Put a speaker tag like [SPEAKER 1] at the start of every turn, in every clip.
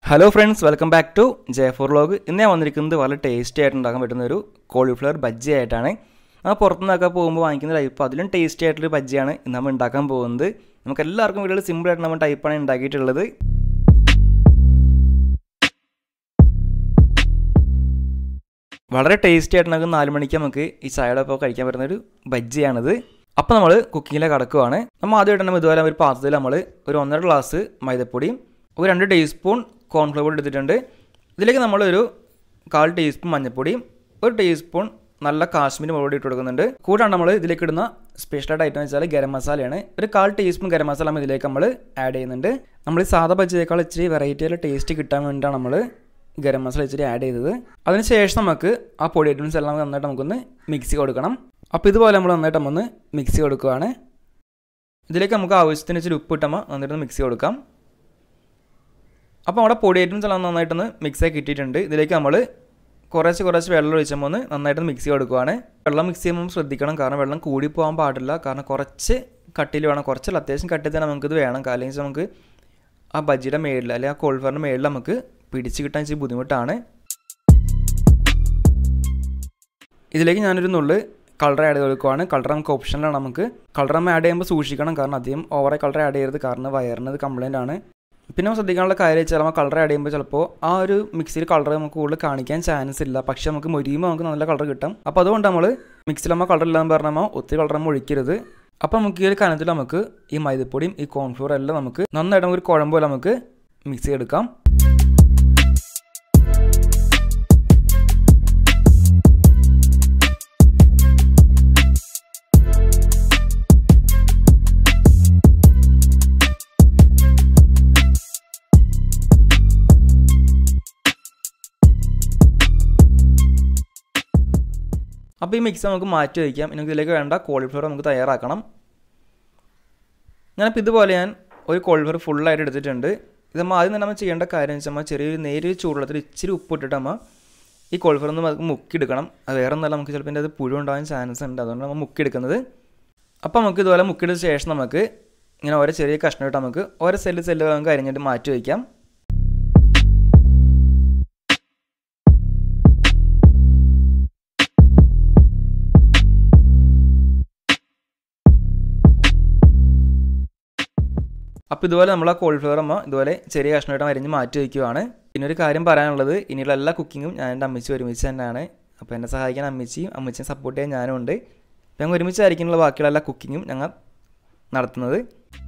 [SPEAKER 1] hello friends welcome back to ജയഫോർ vlog ഇന്ന് ഞാൻ വന്നിരിക്കുന്നത് വളരെ ടേസ്റ്റി ആയിട്ട് ഉണ്ടാക്കാൻ പറ്റുന്ന ഒരു കോളിഫ്ലവർ ബജ്ജി ആയിട്ടാണ് ആ പുറത്തുനിന്നൊക്കെ പോകുമ്പോൾ വാങ്ങിക്കുന്ന ടൈപ്പ് അതിലും ടേസ്റ്റി ആയിട്ടൊരു ബജ്ജിയാണ് ഇന്ന് നമ്മൾ ഉണ്ടാക്കാൻ പോകുന്നത് നമുക്ക് എല്ലാവർക്കും വീട്ടിൽ സിമ്പിൾ ആയിട്ട് നമ്മൾ ടൈപ്പാണ് ഉണ്ടാക്കിയിട്ടുള്ളത് വളരെ ടേസ്റ്റി ആയിട്ട് നമുക്ക് നാല് മണിക്ക് നമുക്ക് ഈ ചായയുടെ ഒപ്പം കഴിക്കാൻ പറ്റുന്ന ഒരു ബജ്ജിയാണിത് അപ്പോൾ നമ്മൾ കുക്കിങ്ങിലേക്ക് കടക്കുവാണ് നമ്മൾ ആദ്യമായിട്ട് തന്നെ ഇതുപോലെ ഒരു പാത്രത്തിൽ നമ്മൾ ഒരു ഒന്നര ഗ്ലാസ് മൈദപ്പൊടിയും ഒരു രണ്ട് ടീസ്പൂൺ കോൺഫ്ലവർ എടുത്തിട്ടുണ്ട് ഇതിലേക്ക് നമ്മളൊരു കാൽ ടീസ്പൂൺ മഞ്ഞൾപ്പൊടിയും ഒരു ടീസ്പൂൺ നല്ല കാശ്മീരി മുളക് പൊടി ഇട്ട് കൊടുക്കുന്നുണ്ട് കൂടാണ്ട് നമ്മൾ ഇതിലേക്ക് ഇടുന്ന സ്പെഷ്യലായിട്ട് ഐറ്റം വെച്ചാൽ ഗരം മസാലയാണ് ഒരു കാൽ ടീസ്പൂൺ ഗരം മസാല നമ്മൾ ഇതിലേക്ക് നമ്മൾ ആഡ് ചെയ്യുന്നുണ്ട് നമ്മൾ ഈ സാധാ ബജ്ജിയേക്കാൾ ഇച്ചിരി വെറൈറ്റിയുള്ള ടേസ്റ്റ് കിട്ടാൻ വേണ്ടിയിട്ടാണ് നമ്മൾ ഗരം മസാല ഇച്ചിരി ആഡ് ചെയ്തത് അതിനുശേഷം നമുക്ക് ആ പൊടി ഐറ്റംസ് എല്ലാം നന്നായിട്ട് നമുക്കൊന്ന് മിക്സി കൊടുക്കണം അപ്പോൾ ഇതുപോലെ നമ്മൾ നന്നായിട്ട് നമ്മൊന്ന് മിക്സി കൊടുക്കുകയാണ് ഇതിലേക്ക് നമുക്ക് ആവശ്യത്തിന് ഇച്ചിരി ഉപ്പ് ഇട്ടുമ്പോൾ നന്നായിട്ട് മിക്സി കൊടുക്കാം അപ്പോൾ അവിടെ പൊടി ഐറ്റംസ് എല്ലാം നന്നായിട്ടൊന്ന് മിക്സായി കിട്ടിയിട്ടുണ്ട് ഇതിലേക്ക് നമ്മൾ കുറേശ്ശെ കുറേശ്ശെ വെള്ളം ഒഴിച്ചുമ്പോൾ ഒന്ന് നന്നായിട്ട് മിക്സി കൊടുക്കുവാണ് വെള്ളം മിക്സ് ചെയ്യുമ്പോൾ ശ്രദ്ധിക്കണം കാരണം വെള്ളം കൂടി പോകാൻ പാടില്ല കാരണം കുറച്ച് കട്ടിയിൽ വേണം കുറച്ചല്ല അത്യാവശ്യം കട്ടിൽ തന്നെ നമുക്കിത് വേണം അല്ലെങ്കിൽ നമുക്ക് ആ ബജ്ജിയുടെ മേളിൽ അല്ലെങ്കിൽ ആ കോൾഫറിൻ്റെ മേളിൽ നമുക്ക് പിടിച്ച് കിട്ടാൻ ഇച്ചിരി ബുദ്ധിമുട്ടാണ് ഇതിലേക്ക് ഞാനൊരു നുള്ള് കളർ ആഡ് കൊടുക്കുവാണ് കളർ നമുക്ക് ഓപ്ഷനിലാണ് നമുക്ക് കളർ നമ്മൾ ആഡ് ചെയ്യുമ്പോൾ സൂക്ഷിക്കണം കാരണം അധികം ഓവറായി കളർ ആഡ് ചെയ്യരുത് കാരണം വയറിനത് കംപ്ലൈൻ്റ് ആണ് പിന്നെ ശ്രദ്ധിക്കാനുള്ള കാര്യം വെച്ചാൽ നമ്മൾ കളർ ആഡ് ചെയ്യുമ്പോൾ ചിലപ്പോൾ ആ ഒരു മിക്സിയിൽ കളർ നമുക്ക് കൂടുതൽ കാണിക്കാൻ ചാൻസ് ഇല്ല പക്ഷേ നമുക്ക് മൊരിയുമ്പോൾ നമുക്ക് നല്ല കളർ കിട്ടും അപ്പോൾ അതുകൊണ്ട് നമ്മൾ മിക്സിയിൽ നമ്മൾ കളർ ഇല്ലാന്ന് പറഞ്ഞാൽ ഒത്തിരി കളർ നമ്മൾ ഒഴിക്കരുത് അപ്പോൾ നമുക്ക് ഈ ഒരു കനത്തിൽ നമുക്ക് ഈ മൈദപ്പൊടിയും ഈ കോൺഫ്ലോർ എല്ലാം നമുക്ക് നന്നായിട്ട് നമുക്ക് ഒരു കുഴമ്പ് പോലെ നമുക്ക് മിക്സ് ചെയ്തെടുക്കാം അപ്പോൾ ഈ മിക്സ് നമുക്ക് മാറ്റി വയ്ക്കാം ഇനി ഇതിലേക്ക് വേണ്ട കോളിഫ്ലവർ നമുക്ക് തയ്യാറാക്കണം ഞാനിപ്പോൾ ഇതുപോലെ ഞാൻ ഒരു കോളിഫ്ലവർ ഫുള്ളായിട്ട് എടുത്തിട്ടുണ്ട് ഇത് നമ്മൾ ആദ്യം തന്നെ നമ്മൾ ചെയ്യേണ്ട കാര്യം വെച്ചാൽ നമ്മൾ ചെറിയൊരു നേരിയ ചൂടുള്ളത്തിൽ ഇച്ചിരി ഉപ്പ് ഇട്ടിട്ട് നമ്മൾ ഈ കോളിഫ്ലവർ ഒന്ന് നമുക്ക് മുക്കിയെടുക്കണം അത് വേറെ ഒന്നല്ല നമുക്ക് ചിലപ്പോൾ ഇതിൻ്റെ അത് പുഴു ഉണ്ടാകാൻ ചാൻസ് ഉണ്ട് അതുകൊണ്ട് നമ്മൾ മുക്കിയെടുക്കുന്നത് അപ്പോൾ നമുക്ക് ഇതുപോലെ മുക്കിയെടുത്ത ശേഷം നമുക്ക് ഇങ്ങനെ ഓരോ ചെറിയ കഷ്ണം ഇട്ട് നമുക്ക് ഓരോ സെല്ല് സെല്ല് നമുക്ക് അരിഞ്ഞിട്ട് മാറ്റി വയ്ക്കാം അപ്പോൾ ഇതുപോലെ നമ്മൾ ആ കോളിഫ്ലവർ അമ്മ ഇതുപോലെ ചെറിയ കഷ്ണമായിട്ട് അരിഞ്ഞ് മാറ്റി വയ്ക്കുവാണ് പിന്നെ ഒരു കാര്യം പറയാനുള്ളത് ഇനിയുള്ള എല്ലാ കുക്കിങ്ങും ഞാൻ എൻ്റെ അമ്മച്ചി ഒരുമിച്ച് തന്നെയാണ് അപ്പോൾ എന്നെ സഹായിക്കാൻ അമ്മച്ചിയും അമ്മച്ചിയും സപ്പോർട്ട് ചെയ്യാൻ ഞാനും ഉണ്ട് അപ്പോൾ ഞങ്ങൾ ഒരുമിച്ചായിരിക്കുന്നുള്ള ബാക്കിയുള്ള എല്ലാ കുക്കിങ്ങും ഞങ്ങൾ നടത്തുന്നത്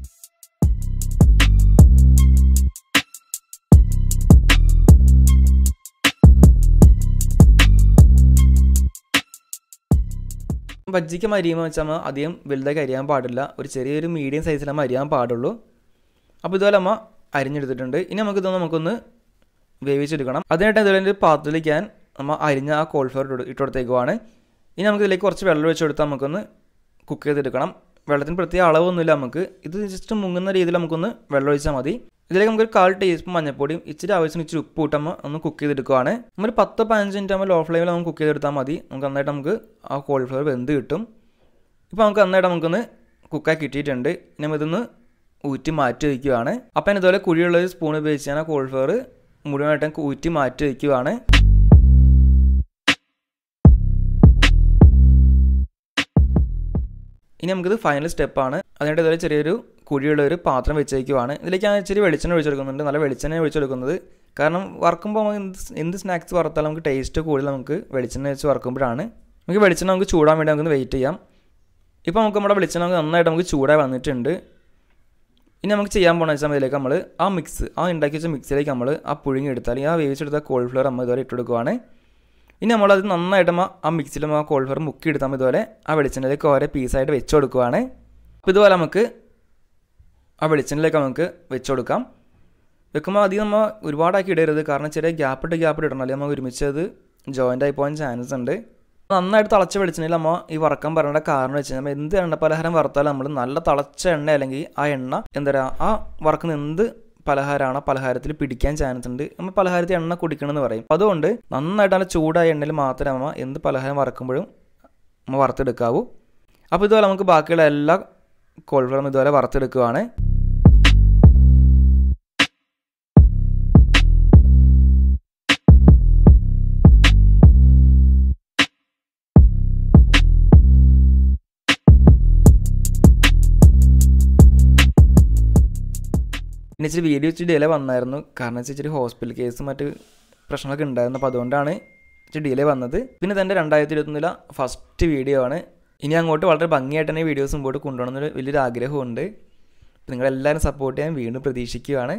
[SPEAKER 1] ബജ്ജിക്ക് അരിയുമ്പോൾ വെച്ചാൽ നമ്മൾ അധികം വലുതായി അരിയാൻ പാടില്ല ഒരു ചെറിയൊരു മീഡിയം സൈസിൽ നമ്മൾ അരിയാൻ പാടുള്ളൂ അപ്പോൾ ഇതുപോലെ അമ്മ അരിഞ്ഞെടുത്തിട്ടുണ്ട് ഇനി നമുക്ക് ഇതൊന്ന് നമുക്കൊന്ന് വേവിച്ചെടുക്കണം അതിനായിട്ട് ഇതുപോലെ ഒരു പാത്രത്തിലേക്ക് ഞാൻ നമ്മൾ അരിഞ്ഞ ആ കോൾഫ്ലവർ ഇട്ട് കൊടുത്തേക്കുവാണ് ഇനി നമുക്ക് ഇതിലേക്ക് കുറച്ച് വെള്ളം ഒഴിച്ച് കൊടുത്താൽ നമുക്കൊന്ന് കുക്ക് ചെയ്തെടുക്കണം വെള്ളത്തിന് പ്രത്യേക അളവൊന്നുമില്ല നമുക്ക് ഇത് ജസ്റ്റ് മുങ്ങുന്ന രീതിയിൽ നമുക്കൊന്ന് വെള്ളം ഒഴിച്ചാൽ മതി ഇതിലേക്ക് നമുക്കൊരു കാൽ ടീസ്പൂൺ മഞ്ഞപ്പൊടിയും ഇച്ചിരി ആവശ്യത്തിന് ഇച്ചിരി ഉപ്പ് ഇട്ടമ്മ ഒന്ന് കുക്ക് ചെയ്തെടുക്കുവാണ് നമ്മൾ പത്ത് പതിനഞ്ച് മിനിറ്റ് ആകുമ്പോൾ ലോ ഫ്ലെയിമിൽ നമുക്ക് കുക്ക് ചെയ്തെടുത്താൽ മതി നമുക്ക് നന്നായിട്ട് നമുക്ക് ആ കോളിഫ്ലവർ വെന്ത് കിട്ടും ഇപ്പോൾ നമുക്ക് നന്നായിട്ട് നമുക്കൊന്ന് കുക്കാക്കി കിട്ടിയിട്ടുണ്ട് ഇനി ഇതൊന്ന് ഊറ്റി മാറ്റി വയ്ക്കുകയാണ് അപ്പം ഇതുപോലെ കുഴിയുള്ള ഒരു സ്പൂൺ ഉപയോഗിച്ച് ഞാൻ ആ കോളിഫ്ലവർ മുഴുവനായിട്ടും ഊറ്റി മാറ്റി വയ്ക്കുകയാണ് ഇനി നമുക്കിത് ഫൈനൽ സ്റ്റെപ്പാണ് അതിനായിട്ട് ഇതുപോലെ ചെറിയൊരു കുഴിയുള്ള ഒരു പാത്രം വെച്ചേക്കുവാണ് ഇതിലേക്ക് ഞാൻ ഇച്ചിരി വെളിച്ചെണ്ണ ഒഴിച്ചെടുക്കുന്നുണ്ട് നല്ല വെളിച്ചെണ്ണ ഒഴിച്ചെടുക്കുന്നത് കാരണം വറക്കുമ്പോൾ നമുക്ക് എന്ത് എന്ത് സ്നാക്സ് വറുത്താലും നമുക്ക് ടേസ്റ്റ് കൂടുതൽ നമുക്ക് വെളിച്ചെണ്ണ വെച്ച് വറക്കുമ്പോഴാണ് നമുക്ക് വെളിച്ചെണ്ണ നമുക്ക് ചൂടാൻ വേണ്ടി നമുക്ക് വെയിറ്റ് ചെയ്യാം ഇപ്പോൾ നമുക്ക് നമ്മുടെ വെളിച്ചെണ്ണ നന്നായിട്ട് നമുക്ക് ചൂടായി വന്നിട്ടുണ്ട് ഇനി നമുക്ക് ചെയ്യാൻ പോകുന്ന വെച്ചാൽ ഇതിലേക്ക് നമ്മൾ ആ മിക്സ് ആ ഉണ്ടാക്കി വെച്ച മിക്സിലേക്ക് നമ്മൾ ആ പുഴുങ്ങി എടുത്താൽ ആ വേവിച്ചെടുത്ത കോളിഫ്ലവർ നമ്മൾ ഇതുവരെ ഇട്ട് കൊടുക്കുവാണ് ഇനി നമ്മളത് നന്നായിട്ട് ആ മിക്സിയിൽ ആ കോളിഫ്ലവർ മുക്കി എടുത്താൽ ഇതുപോലെ ആ വെളിച്ചെണ്ണയിലേക്ക് ഓരോ പീസായിട്ട് വെച്ച് കൊടുക്കുവാണ് അപ്പോൾ ഇതുപോലെ നമുക്ക് ആ വെളിച്ചെണ്ണയിലേക്ക് നമുക്ക് വെച്ച് കൊടുക്കാം വെക്കുമ്പോൾ അധികം നമ്മൾ ഒരുപാടാക്കി ഇടരുത് കാരണം ചെറിയ ഗ്യാപ്പ് ഇട്ട് ഗ്യാപ്പ് ഇടണം അല്ലെങ്കിൽ നമ്മൾ ഒരുമിച്ച് അത് ജോയിൻ്റ് ആയി പോകാൻ ചാൻസ് ഉണ്ട് നന്നായിട്ട് തിളച്ച വെളിച്ചെണ്ണയിൽ നമ്മൾ ഈ വറക്കാൻ പറയേണ്ട കാരണം വെച്ച് കഴിഞ്ഞാൽ എന്ത് എണ്ണ പലഹാരം വറുത്താലും നമ്മൾ നല്ല തിളച്ച എണ്ണ അല്ലെങ്കിൽ ആ എണ്ണ എന്താ പറയുക ആ വറക്കുന്ന എന്ത് പലഹാരമാണ് പലഹാരത്തിൽ പിടിക്കാൻ ചാൻസ് ഉണ്ട് നമ്മൾ പലഹാരത്തിൽ എണ്ണ കുടിക്കണമെന്ന് പറയും അപ്പോൾ അതുകൊണ്ട് നന്നായിട്ട് നല്ല ചൂടായ എണ്ണയിൽ മാത്രമേ നമ്മൾ എന്ത് പലഹാരം വറക്കുമ്പോഴും നമ്മൾ വറുത്തെടുക്കാവൂ അപ്പോൾ ഇതുപോലെ നമുക്ക് ബാക്കിയുള്ള എല്ലാ കോൾഫ്ലവറും ഇതുപോലെ വറുത്തെടുക്കുകയാണ് പിന്നെ ഇച്ചിരി വീഡിയോ ഇച്ചിരി ഡിലേ വന്നായിരുന്നു കാരണം വെച്ചാൽ ഇച്ചിരി ഹോസ്പിറ്റൽ കേസും മറ്റ് പ്രശ്നങ്ങളൊക്കെ ഉണ്ടായിരുന്നു അപ്പോൾ അതുകൊണ്ടാണ് ഇച്ചിരി ഡിലേ വന്നത് പിന്നെ ഇതെൻ്റെ രണ്ടായിരത്തി ഇരുപത്തൊന്നിലെ ഫസ്റ്റ് വീഡിയോ ആണ് ഇനി അങ്ങോട്ട് വളരെ ഭംഗിയായിട്ട് തന്നെ വീഡിയോസ് മുമ്പോട്ട് കൊണ്ടുപോകണമെന്നൊരു വലിയൊരു ആഗ്രഹമുണ്ട് നിങ്ങളെല്ലാവരും സപ്പോർട്ട് ചെയ്യാൻ വീണ്ടും പ്രതീക്ഷിക്കുകയാണ്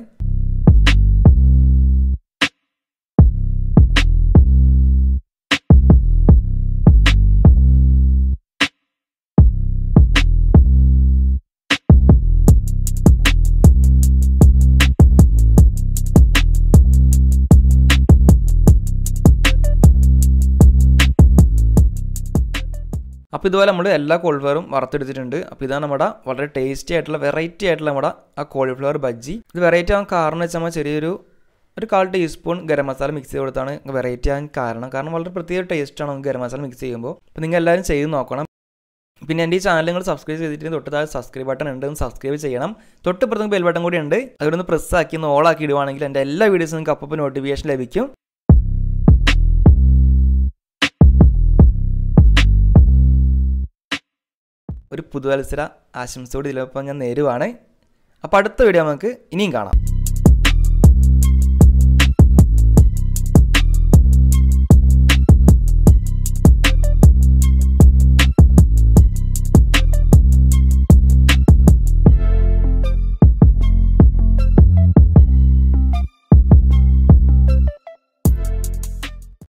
[SPEAKER 1] അപ്പോൾ ഇതുപോലെ നമ്മൾ എല്ലാ കോളിഫ്ലവറും വറുത്തെടുത്തിട്ടുണ്ട് അപ്പോൾ ഇതാണ് നമ്മുടെ വളരെ ടേസ്റ്റി ആയിട്ടുള്ള വെറൈറ്റി ആയിട്ടുള്ള നമ്മുടെ ആ കോളിഫ്ലവർ ബജ്ജി ഇത് വെറൈറ്റി ആകാൻ കാരണം വെച്ചാൽ നമ്മൾ ചെറിയൊരു ഒരു കാൽ ടീസ്പൂൺ ഗരം മസാല മിക്സ് ചെയ്ത് കൊടുത്താണ് വെറൈറ്റി ആകാൻ കാരണം കാരണം വളരെ പ്രത്യേക ടേസ്റ്റാണ് നമുക്ക് ഗരം മസാല മിക്സ് ചെയ്യുമ്പോൾ അപ്പോൾ നിങ്ങൾ എല്ലാവരും ചെയ്ത് നോക്കണം പിന്നെ എൻ്റെ ഈ ചാനൽ നിങ്ങൾ സബ്സ്ക്രൈബ് ചെയ്തിട്ട് തൊട്ട് താഴെ സബ്സ്ക്രൈബ് ബട്ടൺ ഉണ്ട് സബ്സ്ക്രൈബ് ചെയ്യണം തൊട്ട് പുറത്ത് ബെൽ ബട്ടൺ കൂടി ഉണ്ട് അതൊന്ന് പ്രസ് ആക്കി ഒന്ന് ഓൾ ആക്കി ഇടുവാണെങ്കിൽ എൻ്റെ എല്ലാ വീഡിയോസും നിങ്ങൾക്ക് അപ്പോൾ നോട്ടിഫിക്കേഷൻ ലഭിക്കും ഒരു പുതുവത്സര ആശംസയോട് ഇതിലൊപ്പം ഞാൻ നേരുവാണ് അപ്പോൾ അടുത്ത വീഡിയോ നമുക്ക് ഇനിയും കാണാം